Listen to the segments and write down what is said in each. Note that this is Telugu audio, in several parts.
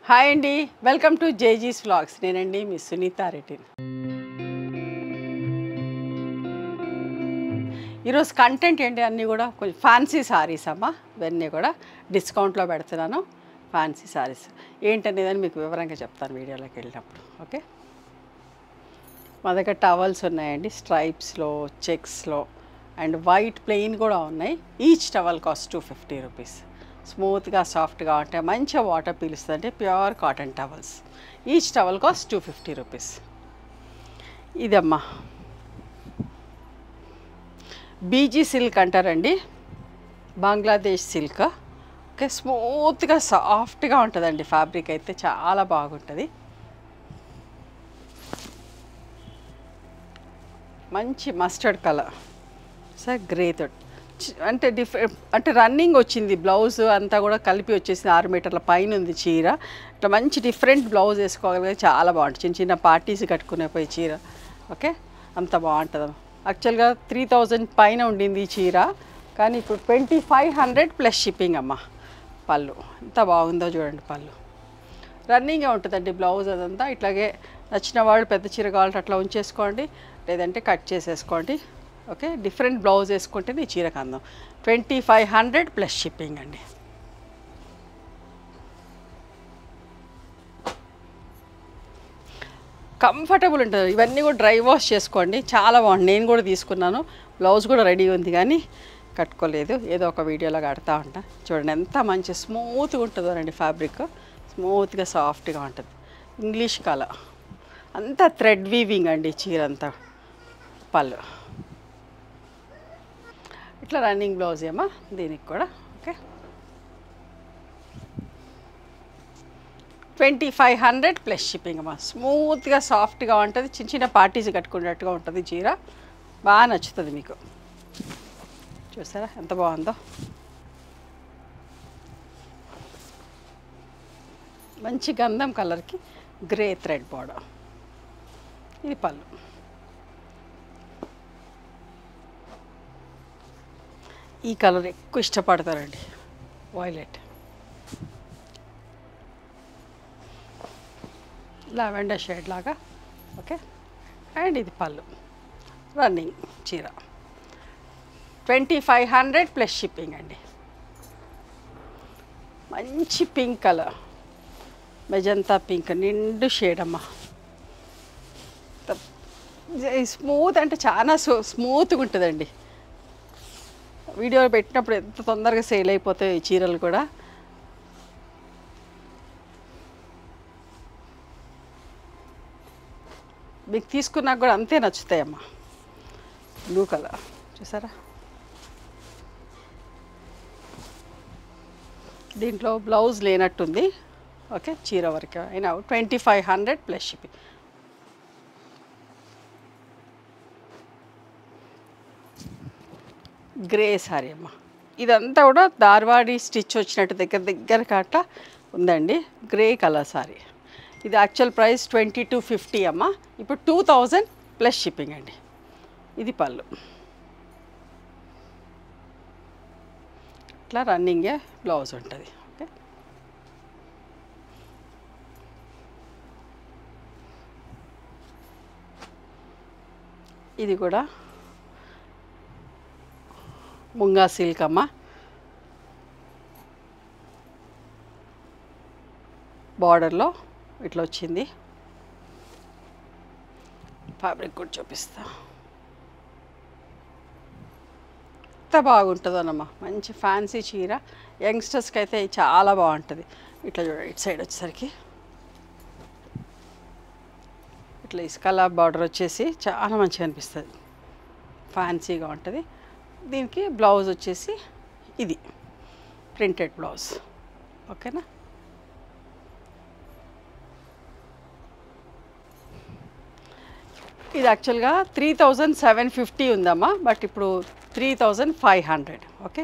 హాయ్ అండి వెల్కమ్ టు జేజీస్ వ్లాగ్స్ నేనండి మీ సునీత రెడ్డి ఈరోజు కంటెంట్ ఏంటి అన్నీ కూడా కొంచెం ఫ్యాన్సీ సారీస్ అమ్మ ఇవన్నీ కూడా డిస్కౌంట్లో పెడుతున్నాను ఫ్యాన్సీ సారీస్ ఏంటనేదని మీకు వివరంగా చెప్తాను వీడియోలోకి వెళ్ళినప్పుడు ఓకే మా దగ్గర టవల్స్ ఉన్నాయండి స్ట్రైప్స్లో చెక్స్లో అండ్ వైట్ ప్లెయిన్ కూడా ఉన్నాయి each towel cost two fifty rupees స్మూత్గా సాఫ్ట్గా ఉంటాయి మంచిగా వాటర్ పీలుస్తుంది అంటే pure cotton towels each towel cost two fifty rupees ఇదమ్మా బీజీ సిల్క్ అంటారండి బంగ్లాదేశ్ సిల్క్ ఓకే స్మూత్గా సాఫ్ట్గా ఉంటుందండి ఫ్యాబ్రిక్ అయితే చాలా బాగుంటుంది మంచి మస్టర్డ్ కలర్ సార్ గ్రే తోటి చి- అంటే డిఫ్ అంటే రన్నింగ్ వచ్చింది బ్లౌజ్ అంతా కూడా కలిపి వచ్చేసింది ఆరు మీటర్ల పైన ఉంది చీర ఇట్లా మంచి డిఫరెంట్ బ్లౌజ్ వేసుకోగలిగే చాలా బాగుంటుంది చిన్న చిన్న పార్టీస్ కట్టుకునే పోయి చీర ఓకే అంత బాగుంటుంది యాక్చువల్గా త్రీ థౌజండ్ పైన ఉండింది ఈ చీర కానీ ఇప్పుడు twenty five hundred plus shipping అమ్మ పళ్ళు ఎంత బాగుందో చూడండి పళ్ళు రన్నింగే ఉంటుందండి బ్లౌజ్ అదంతా ఇట్లాగే నచ్చిన వాళ్ళు పెద్ద చీర కావాలంటే అట్లా ఉంచేసుకోండి లేదంటే కట్ చేసేసుకోండి ఓకే డిఫరెంట్ బ్లౌజ్ వేసుకుంటే ఈ చీరకు అందం twenty five hundred plus shipping అండి కంఫర్టబుల్ ఉంటుంది ఇవన్నీ కూడా డ్రై వాష్ చేసుకోండి చాలా బాగుంది నేను కూడా తీసుకున్నాను బ్లౌజ్ కూడా రెడీ ఉంది కానీ కట్టుకోలేదు ఏదో ఒక వీడియోలో కడతా ఉంటా చూడండి ఎంత మంచి స్మూత్గా ఉంటుందో రండి ఫ్యాబ్రిక్ స్మూత్గా సాఫ్ట్గా ఉంటుంది ఇంగ్లీష్ కలర్ అంతా థ్రెడ్ వీవింగ్ అండి చీర అంతా పళ్ళు ఇట్లా రన్నింగ్ బ్లౌజ్ ఏమో దీనికి కూడా okay twenty five hundred plus shipping అమ్మా స్మూత్గా సాఫ్ట్గా ఉంటుంది చిన్న చిన్న పార్టీస్ కట్టుకున్నట్టుగా ఉంటుంది చీర బాగా నచ్చుతుంది మీకు చూసారా ఎంత బాగుందో మంచి గంధం కలర్కి గ్రే థ్రెడ్ బార్డర్ ఇది పళ్ళు ఈ కలర్ ఎక్కువ ఇష్టపడతారండి వైలెట్ లావెండర్ షేడ్ లాగా ఓకే అండ్ ఇది పళ్ళు రన్నింగ్ చీర twenty five hundred plus shipping అండి మంచి పింక్ కలర్ మెజంతా పింక్ నిండు షేడ్ అమ్మా స్మూత్ అంటే చాలా స్మూత్గా ఉంటుందండి వీడియోలో పెట్టినప్పుడు ఎంత తొందరగా సేల్ అయిపోతాయి ఈ చీరలు కూడా మీకు తీసుకున్నాక కూడా అంతే నచ్చుతాయమ్మా బ్లూ కలర్ చూసారా దీంట్లో బ్లౌజ్ లేనట్టుంది ఓకే చీర వరకు అయినా twenty five hundred plus shipping grey sari అమ్మ ఇదంతా కూడా దార్వాడి స్టిచ్ వచ్చినట్టు దగ్గర దగ్గర కాట ఉందండి గ్రే కలర్ సారీ ఇది actual price twenty two fifty అమ్మ ఇప్పుడు టూ థౌజండ్ ప్లస్ షిప్పింగ్ అండి ఇది పళ్ళు ఇట్లా రన్నింగే బ్లౌజ్ ఉంటుంది ఓకే ఇది కూడా ముంగా సిల్క్ అమ్మ బార్డర్లో ఇట్లా వచ్చింది ఫ్యాబ్రిక్ కూడా చూపిస్తా ఎంత బాగుంటుందో అన్నమ్మ మంచి ఫ్యాన్సీ చీర యంగ్స్టర్స్కి అయితే ఇది చాలా బాగుంటుంది ఇట్లా చూడండి ఇటు సైడ్ వచ్చేసరికి ఇట్లా ఇసుకలా బార్డర్ వచ్చేసి చాలా మంచిగా అనిపిస్తుంది ఫ్యాన్సీగా ఉంటుంది దీనికి బ్లౌజ్ వచ్చేసి ఇది ప్రింటెడ్ బ్లౌజ్ ఓకేనా ఇది యాక్చువల్గా త్రీ థౌజండ్ సెవెన్ ఫిఫ్టీ ఉందమ్మా బట్ ఇప్పుడు three thousand five hundred okay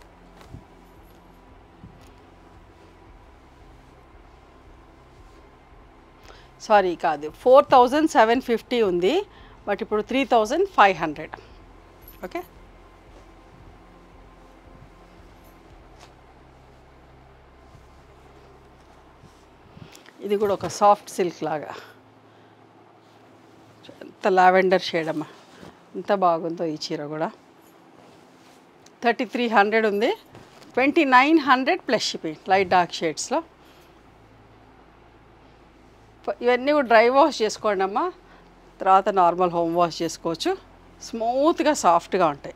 sorry కాదు ఫోర్ థౌజండ్ సెవెన్ ఫిఫ్టీ ఉంది బట్ ఇప్పుడు three thousand five hundred okay ఇది కూడా ఒక సాఫ్ట్ సిల్క్ లాగా ఎంత లావెండర్ షేడ్ అమ్మా ఎంత బాగుందో ఈ చీర కూడా థర్టీ త్రీ హండ్రెడ్ ఉంది twenty nine hundred plus shipping light dark షేడ్స్లో ఇవన్నీ కూడా డ్రై వాష్ చేసుకోండి అమ్మా తర్వాత నార్మల్ హోమ్ వాష్ చేసుకోవచ్చు స్మూత్గా సాఫ్ట్గా ఉంటాయి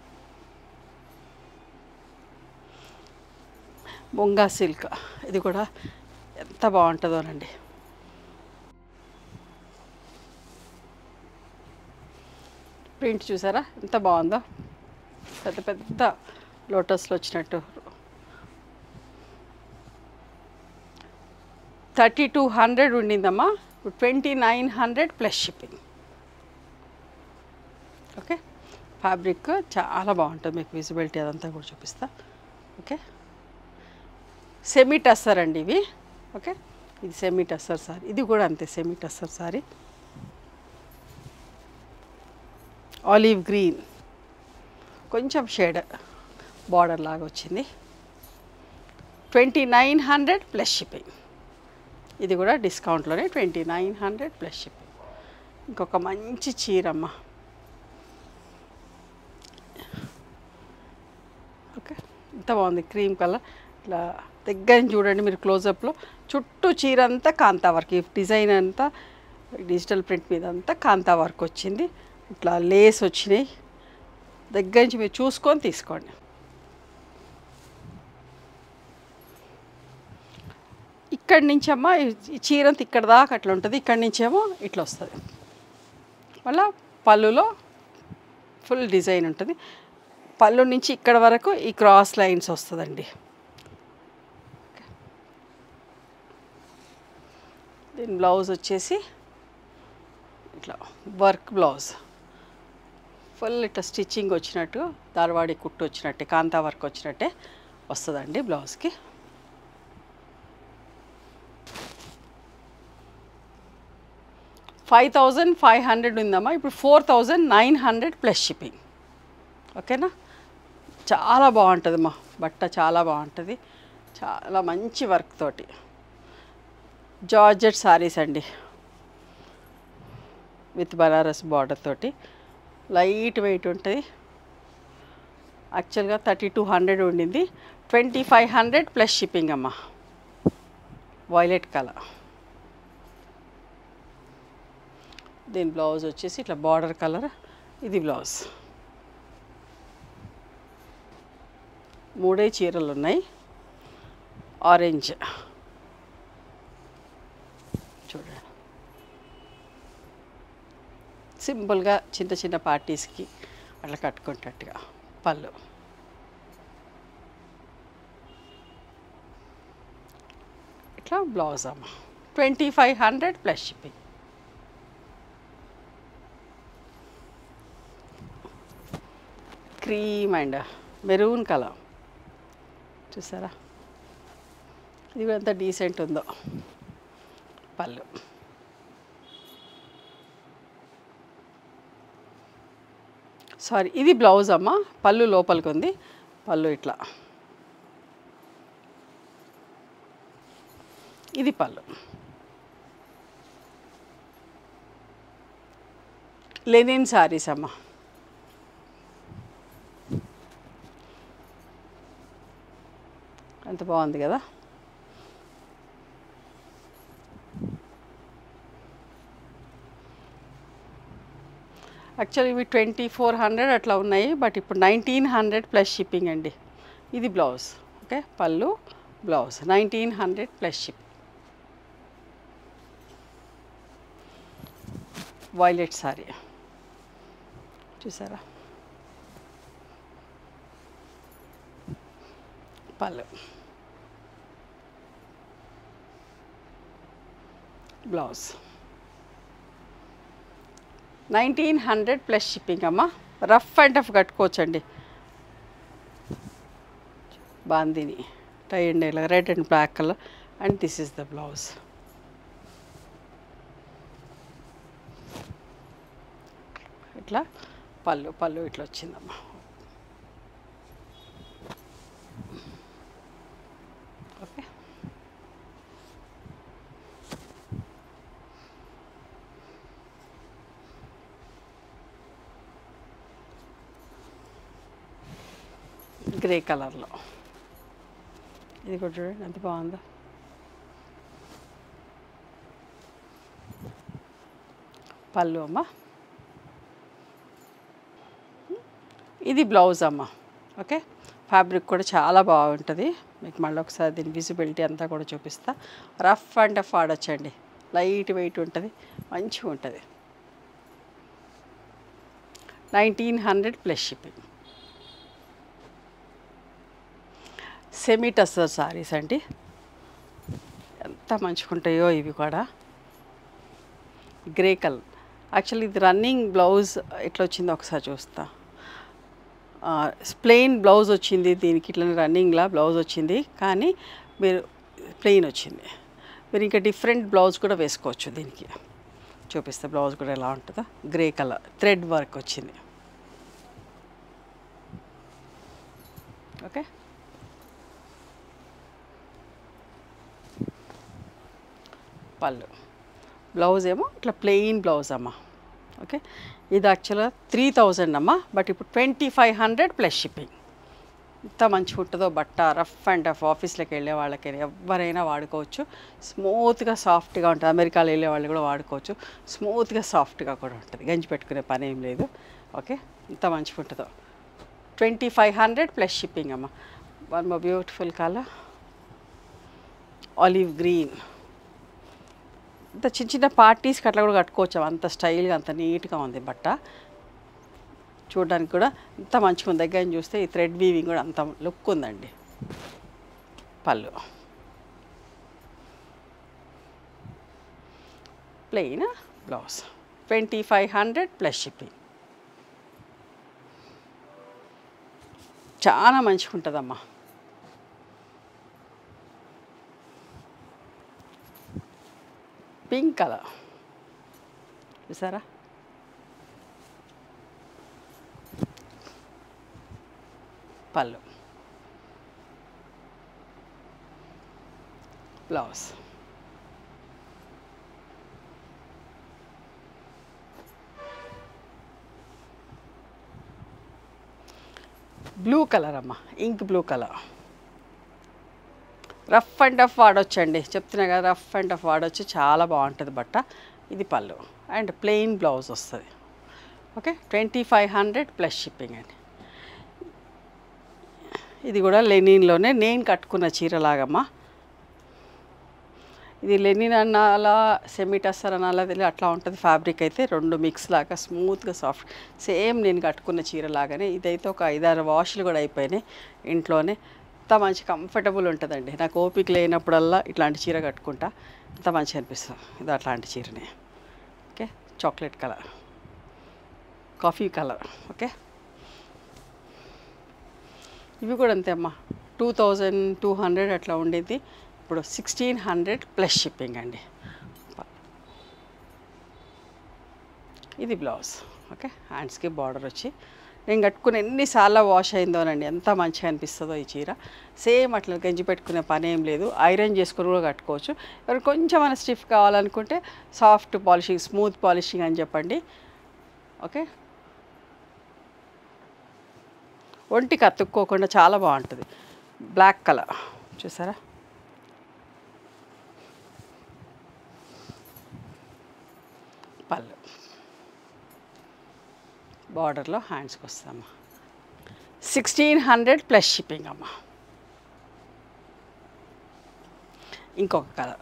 ముంగా సిల్క్ ఇది కూడా ఎంత బాగుంటుందోనండి ప్రింట్ చూసారా ఎంత బాగుందో పెద్ద పెద్ద లోటస్లో వచ్చినట్టు థర్టీ టూ హండ్రెడ్ ఉండిందమ్మా ఇప్పుడు twenty nine hundred plus shipping okay fabric చాలా బాగుంటుంది మీకు విజిబిలిటీ అదంతా కూడా చూపిస్తా ఓకే సెమీ టస్సర్ అండి ఇవి ఓకే ఇది సెమీ టస్సర్ సారీ ఇది కూడా అంతే semi tussar sari olive green కొంచెం షేడ్ బార్డర్ లాగా వచ్చింది twenty nine hundred plus shipping ఇది కూడా డిస్కౌంట్లోనే twenty nine hundred plus shipping ఇంకొక మంచి చీరమ్మ ఓకే ఎంత బాగుంది క్రీమ్ కలర్ ఇట్లా దగ్గర నుంచి చూడండి మీరు క్లోజప్లో చుట్టూ చీర అంతా కాంతా వర్క్ ఈ డిజైన్ అంతా డిజిటల్ ప్రింట్ మీద అంతా కాంతా వర్క్ వచ్చింది ఇట్లా లేస్ వచ్చినాయి దగ్గర నుంచి మీరు చూసుకొని తీసుకోండి ఇక్కడి నుంచి అమ్మ ఈ చీర అంతా ఇక్కడ దాకా అట్లా ఉంటుంది ఇక్కడి నుంచేమో ఇట్లా వస్తుంది మళ్ళా పళ్ళులో ఫుల్ డిజైన్ ఉంటుంది పళ్ళు నుంచి ఇక్కడ వరకు ఈ క్రాస్ లైన్స్ వస్తుందండి దీని బ్లౌజ్ వచ్చేసి ఇట్లా వర్క్ బ్లౌజ్ ఫుల్ ఇట్లా స్టిచ్చింగ్ వచ్చినట్టు దారవాడి కుట్టు వచ్చినట్టే కాంతా వర్క్ వచ్చినట్టే వస్తుందండి బ్లౌజ్కి ఫైవ్ థౌజండ్ ఫైవ్ హండ్రెడ్ ఉందమ్మా ఇప్పుడు four thousand nine hundred plus shipping ఓకేనా చాలా బాగుంటుందమ్మా బట్ట చాలా బాగుంటుంది చాలా మంచి వర్క్ తోటి జార్జెట్ సారీస్ అండి విత్ బనారస్ బార్డర్ తోటి లైట్ వెయిట్ ఉంటుంది యాక్చువల్గా థర్టీ టూ హండ్రెడ్ ఉండింది twenty five hundred plus shipping అమ్మా వైలెట్ కలర్ దీని బ్లౌజ్ వచ్చేసి ఇట్లా బార్డర్ కలర్ ఇది బ్లౌజ్ మూడే చీరలు ఉన్నాయి ఆరెంజ్ చూడండి సింపుల్గా చిన్న చిన్న పార్టీస్కి అట్లా కట్టుకుంటట్టుగా పళ్ళు ఇట్లా బ్లౌజ్ అమ్మ twenty five hundred plus shipping cream and maroon colour చూసారా ఇది కూడా ఎంత డీసెంట్ ఉందో పళ్ళు సారీ ఇది బ్లౌజ్ అమ్మ పళ్ళు లోపలికి ఉంది పళ్ళు ఇట్లా ఇది పళ్ళు లెనిన్ సారీస్ అమ్మ ఎంత బాగుంది కదా యాక్చువల్లీ ఇవి ట్వంటీ ఫోర్ హండ్రెడ్ అట్లా ఉన్నాయి బట్ ఇప్పుడు నైన్టీన్ హండ్రెడ్ ప్లస్ షిప్పింగ్ అండి ఇది బ్లౌజ్ ఓకే పళ్ళు blouse nineteen hundred plus ship violet sari చూసారా పళ్ళు blouse nineteen hundred plus shipping అమ్మ రఫ్ అండ్ టఫ్ కట్టుకోవచ్చండి బాందిని టై అండ్ ఇలా red and black colour and this is the blouse ఇట్లా పళ్ళు పళ్ళు ఇట్లా వచ్చిందమ్మా ఓకే గ్రే కలర్లో ఇది కూడా చూడండి ఎంత బాగుందో పళ్ళు అమ్మ ఇది బ్లౌజ్ అమ్మ ఓకే ఫ్యాబ్రిక్ కూడా చాలా బాగుంటుంది మీకు మళ్ళీ ఒకసారి దీని విజిబిలిటీ అంతా కూడా చూపిస్తా రఫ్ అండ్ టఫ్ ఆడొచ్చండి లైట్ వెయిట్ ఉంటుంది మంచిగా ఉంటుంది nineteen hundred plus shipping semi tussar saris అండి ఎంత మంచిగా ఉంటాయో ఇవి కూడా గ్రే కలర్ యాక్చువల్లీ ఇది రన్నింగ్ బ్లౌజ్ ఎట్లా వచ్చిందో ఒకసారి చూస్తా ప్లెయిన్ బ్లౌజ్ వచ్చింది దీనికి ఇట్లా రన్నింగ్లా బ్లౌజ్ వచ్చింది కానీ మీరు ప్లెయిన్ వచ్చింది మీరు ఇంకా డిఫరెంట్ బ్లౌజ్ కూడా వేసుకోవచ్చు దీనికి చూపిస్తే బ్లౌజ్ కూడా ఎలా ఉంటుందో గ్రే కలర్ థ్రెడ్ వర్క్ వచ్చింది ఓకే పళ్ళు బ్లౌజ్ ఏమో ఇట్లా ప్లెయిన్ బ్లౌజ్ అమ్మా ఓకే ఇది యాక్చువల్గా త్రీ థౌజండ్ అమ్మా బట్ ఇప్పుడు twenty five hundred plus shipping ఎంత మంచిగా ఉంటుందో బట్ట రఫ్ అండ్ టఫ్ ఆఫీస్లోకి వెళ్ళే వాళ్ళకి ఎవరైనా వాడుకోవచ్చు స్మూత్గా సాఫ్ట్గా ఉంటుంది అమెరికాలో వెళ్ళే వాళ్ళు కూడా వాడుకోవచ్చు స్మూత్గా సాఫ్ట్గా కూడా ఉంటుంది గంజి పెట్టుకునే పని ఏం లేదు ఓకే ఎంత మంచిగా ఉంటుందో twenty five hundred plus shipping అమ్మ one more beautiful colour olive green ఇంత చిన్న చిన్న పార్టీస్కి అట్లా కూడా కట్టుకోవచ్చు అంత స్టైల్గా అంత నీట్గా ఉంది బట్ట చూడడానికి కూడా ఇంత మంచిగా ఉంది దగ్గర నుంచి చూస్తే ఈ థ్రెడ్ వీవింగ్ కూడా అంత లుక్ ఉందండి పళ్ళు plain blouse twenty five hundred plus shipping చాలా మంచిగా ఉంటుందమ్మా పింక్ కలర్ చూసారా పళ్ళు బ్లౌజ్ బ్లూ కలర్ అమ్మ ink blue colour rough and tough వాడొచ్చండి చెప్తున్నా కదా రఫ్ అండ్ టఫ్ వాడొచ్చు చాలా బాగుంటుంది బట్ట ఇది పళ్ళు అండ్ ప్లెయిన్ బ్లౌజ్ వస్తుంది okay twenty five hundred plus shipping అండి ఇది కూడా లెనిన్లోనే నేను కట్టుకున్న చీరలాగమ్మా ఇది లెనిన్ అనాలా సెమీటస్సర్ అనాలా తెలియదు అట్లా ఉంటుంది ఫ్యాబ్రిక్ అయితే రెండు మిక్స్ లాగా స్మూత్గా సాఫ్ట్ సేమ్ నేను కట్టుకున్న చీర లాగానే ఇదైతే ఒక ఐదారు వాష్లు కూడా అయిపోయినాయి ఇంట్లోనే అంత మంచి కంఫర్టబుల్ ఉంటుందండి నాకు ఓపిక లేనప్పుడల్లా ఇట్లాంటి చీర కట్టుకుంటా అంత మంచిగా అనిపిస్తుంది ఇది అట్లాంటి చీరనే okay chocolate colour coffee colour okay ఇవి కూడా అంతే అమ్మా టూ థౌజండ్ టూ హండ్రెడ్ అట్లా ఉండేది ఇప్పుడు సిక్స్టీన్ హండ్రెడ్ ప్లస్ షిప్పింగ్ అండి ఇది బ్లౌజ్ ఓకే హ్యాండ్స్కి బార్డర్ వచ్చి నేను కట్టుకుని ఎన్నిసార్లు వాష్ అయిందోనండి ఎంత మంచిగా అనిపిస్తుందో ఈ చీర సేమ్ అట్లా గంజి పెట్టుకునే పని ఏం లేదు ఐరన్ చేసుకుని కూడా కట్టుకోవచ్చు ఎవరు కొంచెం మన స్టిఫ్ కావాలనుకుంటే సాఫ్ట్ పాలిషింగ్ స్మూత్ పాలిషింగ్ అని చెప్పండి ఓకే ఒంటికి అతుక్కోకుండా చాలా బాగుంటుంది బ్లాక్ కలర్ చూసారా పళ్ళు బార్డర్లో హ్యాండ్స్కి వస్తామా సిక్స్టీన్ హండ్రెడ్ ప్లస్ షిప్పింగ్ అమ్మా ఇంకొక కలర్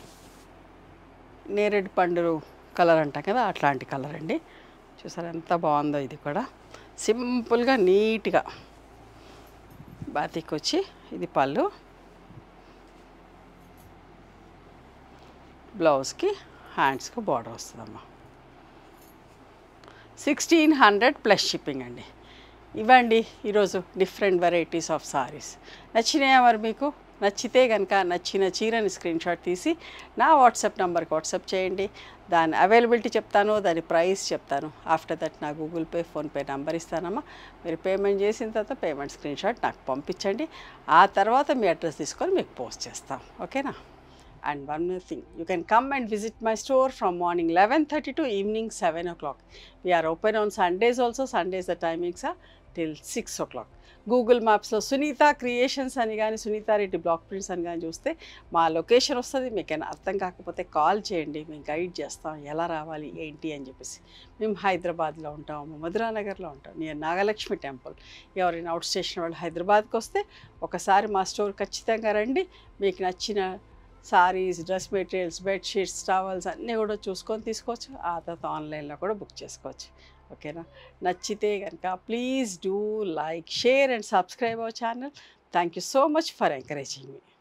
నేరేడు పండు కలర్ అంటాం కదా అట్లాంటి కలర్ అండి చూసారా ఎంత బాగుందో ఇది కూడా సింపుల్గా నీట్గా బాతిక్ వచ్చి ఇది పళ్ళు బ్లౌజ్కి హ్యాండ్స్కి బార్డర్ వస్తుందమ్మా సిక్స్టీన్ హండ్రెడ్ ప్లస్ షిప్పింగ్ అండి ఇవ్వండి ఈరోజు డిఫరెంట్ వెరైటీస్ ఆఫ్ సారీస్ నచ్చినాయా మరి మీకు నచ్చితే కనుక నచ్చిన చీరని స్క్రీన్ షాట్ తీసి నా వాట్సాప్ నెంబర్కి వాట్సాప్ చేయండి దాని అవైలబిలిటీ చెప్తాను దాని ప్రైస్ చెప్తాను ఆఫ్టర్ దట్ నా గూగుల్ పే ఫోన్పే నెంబర్ ఇస్తానమ్మా మీరు పేమెంట్ చేసిన తర్వాత పేమెంట్ స్క్రీన్ షాట్ నాకు పంపించండి ఆ తర్వాత మీ అడ్రస్ తీసుకొని మీకు పోస్ట్ చేస్తాం ఓకేనా and one more thing you can come and visit my store from morning eleven thirty to evening seven o'clock we're open on Sundays also Sundays the timings are till six o'clock Google మ్యాప్స్లో సునీత క్రియేషన్స్ అని కానీ సునీత రెడ్డి బ్లాక్ ప్రింట్స్ అని కానీ చూస్తే మా లొకేషన్ వస్తుంది మీకు ఏమైనా అర్థం కాకపోతే కాల్ చేయండి మేము గైడ్ చేస్తాం ఎలా రావాలి ఏంటి అని చెప్పేసి మేము హైదరాబాద్లో ఉంటాము మధురానగర్లో ఉంటాం నేను నాగలక్ష్మి టెంపుల్ ఎవరైనా అవుట్ స్టేషన్ వాళ్ళు హైదరాబాద్కి వస్తే ఒకసారి మా స్టోర్ ఖచ్చితంగా రండి మీకు నచ్చిన saris dress materials bedsheets towels అన్నీ కూడా చూసుకొని తీసుకోవచ్చు ఆ తర్వాత ఆన్లైన్లో కూడా బుక్ చేసుకోవచ్చు ఓకేనా నచ్చితే కనుక please do like share and subscribe our channel thank you so much for encouraging me